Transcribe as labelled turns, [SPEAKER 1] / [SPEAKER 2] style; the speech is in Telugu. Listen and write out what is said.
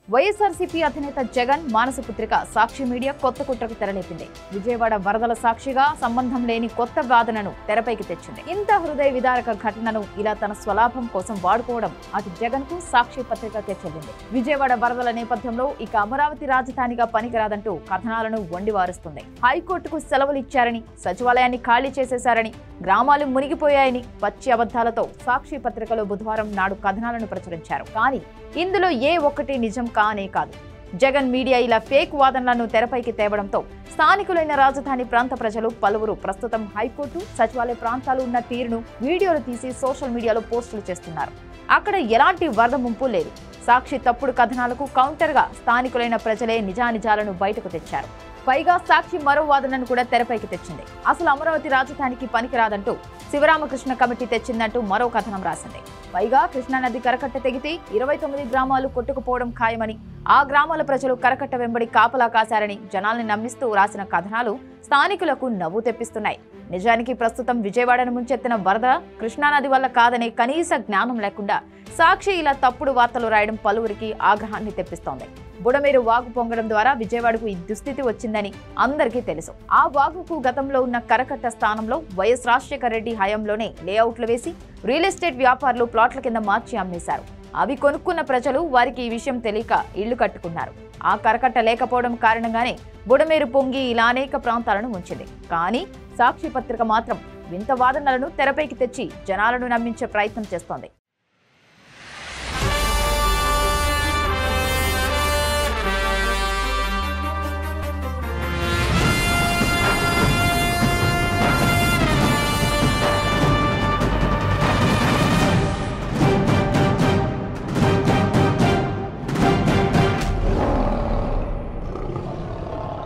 [SPEAKER 1] వైఎస్ఆర్సీపీ అధినేత జగన్ మానసపుత్రిక సాక్షి మీడియా కొత్త కుట్రకు తెరలేపింది విజయవాడ వరదల సాక్షిగా సంబంధం లేని కొత్త వాదనను తెరపైకి తెచ్చింది ఇంత హృదయ విదారక ఘటనను ఇలా తన స్వలాభం కోసం వాడుకోవడం అటు జగన్ కు సాక్షి పత్రికకే చెల్లింది విజయవాడ వరదల నేపథ్యంలో ఇక అమరావతి రాజధానిగా పనికిరాదంటూ కథనాలను వండివారుస్తుంది హైకోర్టుకు సెలవులు ఇచ్చారని సచివాలయాన్ని ఖాళీ చేసేశారని గ్రామాలు మునిగిపోయాయని పచ్చి అబద్ధాలతో సాక్షి పత్రికలో బుధవారం నాడు కథనాలను ప్రచురించారు కానీ ఇందులో ఏ ఒక్కటి నిజం కానే కాదు జగన్ మీడియా ఇలా ఫేక్ వాదనలను తెరపైకి తేవడంతో స్థానికులైన రాజధాని ప్రాంత ప్రజలు పలువురు ప్రస్తుతం హైకోర్టు సచివాలయ ప్రాంతాలు ఉన్న తీరును వీడియోలు తీసి సోషల్ మీడియాలో పోస్టులు చేస్తున్నారు అక్కడ ఎలాంటి వరద ముంపు లేదు సాక్షి తప్పుడు కథనాలకు కౌంటర్గా స్థానికులైన ప్రజలే నిజానిజాలను బయటకు తెచ్చారు పైగా సాక్షి మరో వాదనను కూడా తెరపైకి తెచ్చింది అసలు అమరావతి రాజధానికి పనికిరాదంటూ శివరామకృష్ణ కమిటీ తెచ్చిందంటూ మరో కథనం రాసింది పైగా కృష్ణానది కరకట్ట తెగితే ఇరవై తొమ్మిది గ్రామాలు కొట్టుకుపోవడం ఖాయమని ఆ గ్రామాల ప్రజలు కరకట్ట వెంబడి కాపలా కాశారని జనాల్ని నమ్మిస్తూ రాసిన కథనాలు స్థానికులకు నవ్వు తెప్పిస్తున్నాయి నిజానికి ప్రస్తుతం విజయవాడను ముంచెత్తిన వరద కృష్ణానది వల్ల కాదనే కనీస జ్ఞానం లేకుండా సాక్షి ఇలా తప్పుడు వార్తలు రాయడం పలువురికి ఆగ్రహాన్ని తెప్పిస్తోంది బుడమేరు వాగు పొంగడం ద్వారా విజయవాడకు ఈ దుస్థితి వచ్చిందని అందరికీ తెలుసు ఆ వాగుకు గతంలో ఉన్న కరకట్ట స్థానంలో వైఎస్ రాజశేఖర రెడ్డి హయాంలోనే లేఅవుట్లు వేసి రియల్ ఎస్టేట్ వ్యాపారులు ప్లాట్ల కింద మార్చి అమ్మేశారు అవి కొనుక్కున్న ప్రజలు వారికి ఈ విషయం తెలియక ఇళ్లు కట్టుకున్నారు ఆ కరకట్ట లేకపోవడం కారణంగానే బుడమేరు పొంగి ఇలా అనేక ప్రాంతాలను ఉంచింది కానీ సాక్షి పత్రిక మాత్రం వింత వాదనలను తెరపైకి తెచ్చి జనాలను నమ్మించే ప్రయత్నం చేస్తోంది